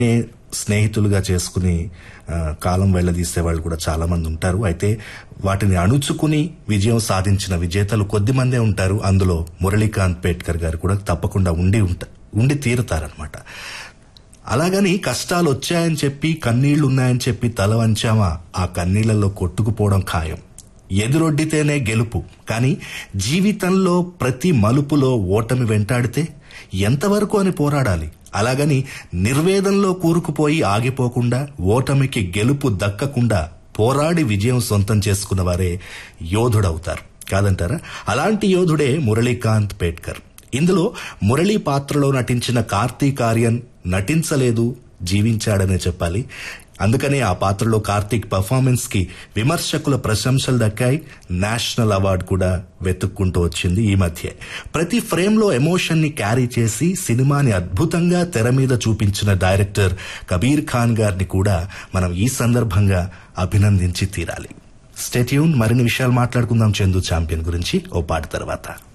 స్నేహితులుగా చేసుకుని ఆ, కాలం వెళ్లదీసే వాళ్ళు కూడా చాలా మంది ఉంటారు అయితే వాటిని అణుచుకుని విజయం సాధించిన విజేతలు కొద్ది మందే ఉంటారు అందులో మురళీకాంత్ పేట్కర్ గారు కూడా తప్పకుండా ఉండి ఉంట ఉండి తీరుతారనమాట అలాగని కష్టాలు వచ్చాయని చెప్పి కన్నీళ్లు ఉన్నాయని చెప్పి తల వంచామా ఆ కన్నీళ్లలో కొట్టుకుపోవడం ఖాయం ఎదురొడ్డితేనే గెలుపు కానీ జీవితంలో ప్రతి మలుపులో ఓటమి వెంటాడితే ఎంతవరకు అని పోరాడాలి అలాగని నిర్వేదంలో కూరుకుపోయి ఆగిపోకుండా ఓటమికి గెలుపు దక్కకుండా పోరాడి విజయం సొంతం చేసుకున్న వారే యోధుడవుతారు కాదంటారా అలాంటి యోధుడే మురళీకాంత్ పేట్కర్ ఇందులో మురళీ పాత్రలో నటించిన కార్తీక్ ఆర్యన్ నటించలేదు జీవించాడనే చెప్పాలి అందుకనే ఆ పాత్రలో కార్తీక్ పర్ఫార్మెన్స్ కి విమర్శకుల ప్రశంసలు దక్కాయి నేషనల్ అవార్డు కూడా వెతుక్కుంటూ వచ్చింది ఈ మధ్య ప్రతి ఫ్రేమ్ లో ఎమోషన్ ని క్యారీ చేసి సినిమాని అద్భుతంగా తెర మీద చూపించిన డైరెక్టర్ కబీర్ ఖాన్ గారిని కూడా మనం ఈ సందర్భంగా అభినందించి తీరాలి స్టేట్యూన్ మరిన్ని విషయాలు మాట్లాడుకుందాం చందు ఛాంపియన్ గురించి ఓ పాట తర్వాత